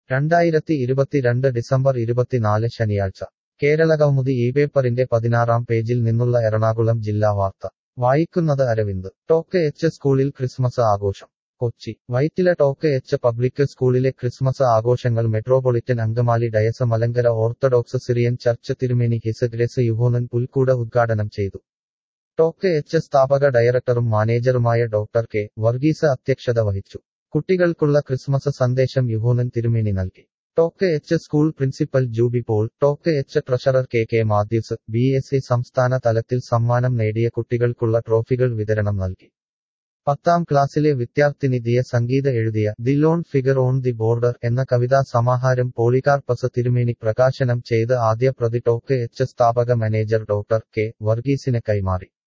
രണ്ടായിരത്തി ഇരുപത്തിരണ്ട് ഡിസംബർ ഇരുപത്തിനാല് ശനിയാഴ്ച കേരളകൗമുദി ഈ പേപ്പറിന്റെ പതിനാറാം പേജിൽ നിന്നുള്ള എറണാകുളം ജില്ലാ വാർത്ത വായിക്കുന്നത് അരവിന്ദ് ടോക്ക് എച്ച് സ്കൂളിൽ ക്രിസ്മസ് ആഘോഷം Kochi Vyttila Toc H public സ്കൂളിലെ ക്രിസ്മസ് ആഘോഷങ്ങൾ metropolitan Angamaly diocese Malankara Orthodox Syrian church തിരുമേനി ഹിസഗ്രസ് യുഹോനൻ പുൽക്കൂട ഉദ്ഘാടനം ചെയ്തു ടോക്ക് എച്ച് സ്ഥാപക ഡയറക്ടറും മാനേജറുമായ ഡോക്ടർ കെ വർഗീസ് അധ്യക്ഷത വഹിച്ചു കുട്ടികൾക്കുള്ള ക്രിസ്മസ് സന്ദേശം യുഹോനൻ തിരുമേനി നൽകി Toc H school principal Jubi Paul Toc H treasurer K K Mathews B S C സംസ്ഥാന തലത്തിൽ സമ്മാനം നേടിയ കുട്ടികൾക്കുള്ള ട്രോഫികൾ വിതരണം നൽകി പത്താം ക്ലാസ്സിലെ വിദ്യാർത്ഥിനി ദിയ സംഗീത എഴുതിയ the lone figure on the border എന്ന കവിതാ സമാഹാരം പോളികാർപ്പസ് തിരുമേനി പ്രകാശനം ചെയ്ത് ആദ്യ പ്രതി ടോക്ക് എച്ച് സ്ഥാപക മാനേജർ ഡോക്ടർ കെ വർഗീസിന് കൈമാറി